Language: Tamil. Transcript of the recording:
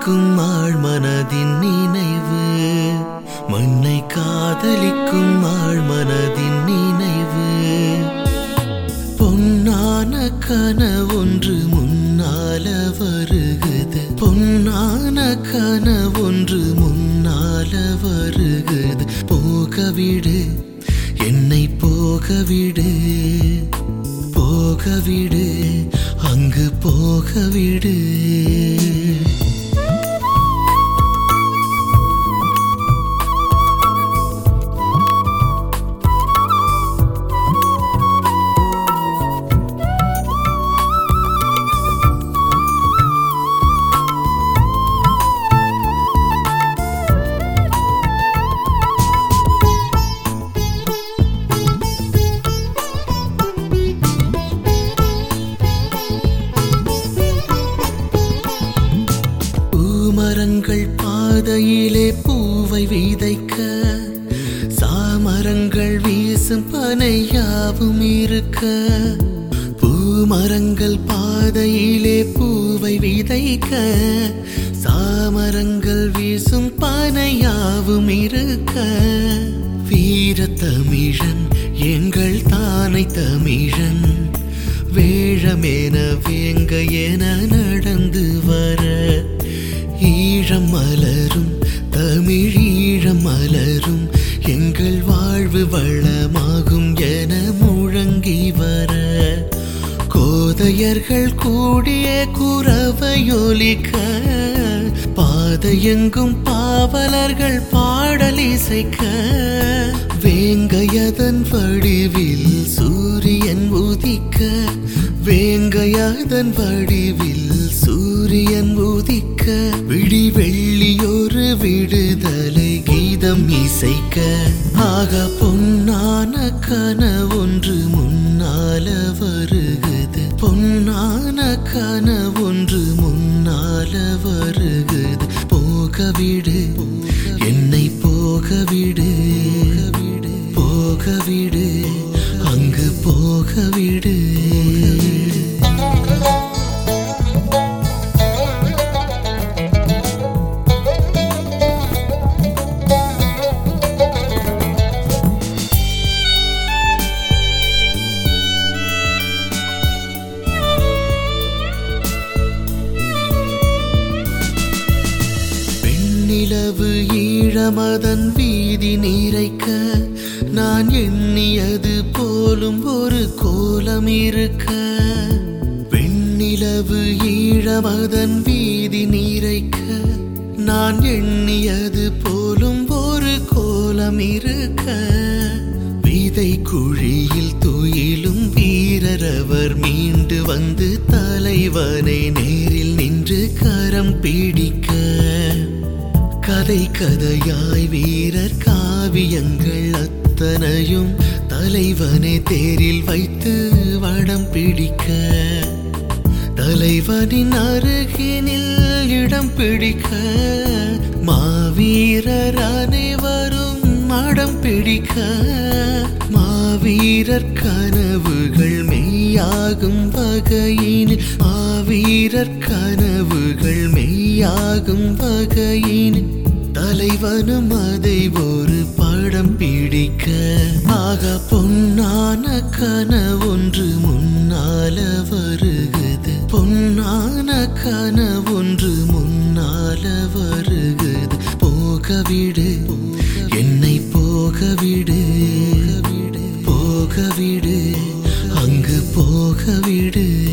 காதலிக்கும் ஆழ் மனதின் நினைவு மண்ணை காதலிக்கும் ஆழ் மனதின் நினைவு பொன்னான கனவொன்று முன்னால வருகுது பொன்னான கனவொன்று முன்னால வருகுது போகவிடு என்னை போகவிடு போகவிடு அங்கு போகவிடு பூமரங்கள் பாதையிலே பூவை விதைக்க சாமரங்கள் வீசும் பனையாவும் இருக்க பூமரங்கள் பாதையிலே பூவை விதைக்க சாமரங்கள் வீசும் பனையாவும் இருக்க வீர தமிழன் எங்கள் தானை தமிழன் வேழமென வேங்க என நடந்து வர ஈழம் மலரும் தமிழ் ஈழம் மலரும் எங்கள் வாழ்வு வளமாகும் என முழங்கி வர கோதையர்கள் கூடிய குறவையொலிக்க பாதையெங்கும் பாவலர்கள் பாடல் இசைக்க வேங்கையதன் வடிவில் சூரியன் உதிக்க வேங்கையதன் வடிவில் சூரியன் உதிக்க விடி வெள்ளியொரு விடுதலை கீதம் இசைக்க ஆக பொன்னான கனவொன்று முன்னால வருகுது பொன்னான கனவொன்று முன்னால வருகுது போகவிடு என்னை போகவிடு போகவிடு அங்கு போகவிடு பெண்ணிலவு ஈழமதன் வீதி நீரைக்க நான் எண்ணியது போலும் ஒரு கோலம் இருக்க பெண்ணிலவு ஈழமதன் வீதி நீரைக்க நான் எண்ணியது போலும் ஒரு கோலம் இருக்க விதை குழியில் துயிலும் வீரரவர் மீண்டு வந்து தலைவனை நேரில் நின்று கரம் பிடிக்க கதை கதையாய் வீரர் காவியங்கள் அத்தனையும் தலைவனை தேரில் வைத்து வடம் பிடிக்க தலைவனின் அருகினில் இடம் பிடிக்க மாவீரர் அனைவரும் மடம் பிடிக்க மாவீரர் கனவுகள் மெய்யாகும் வகையினில் மாவீரர் கனவுகள் மெய்யாகும் வகையினில் தலைவனும் அதை ஒரு படம் பிடிக்க ஆக பொன்னான கனவொன்று முன்னால வருகுது பொன்னான கனவொன்று முன்னால வருகுது போகவிடு என்னை போகவிடு போகவிடு அங்கு போகவிடு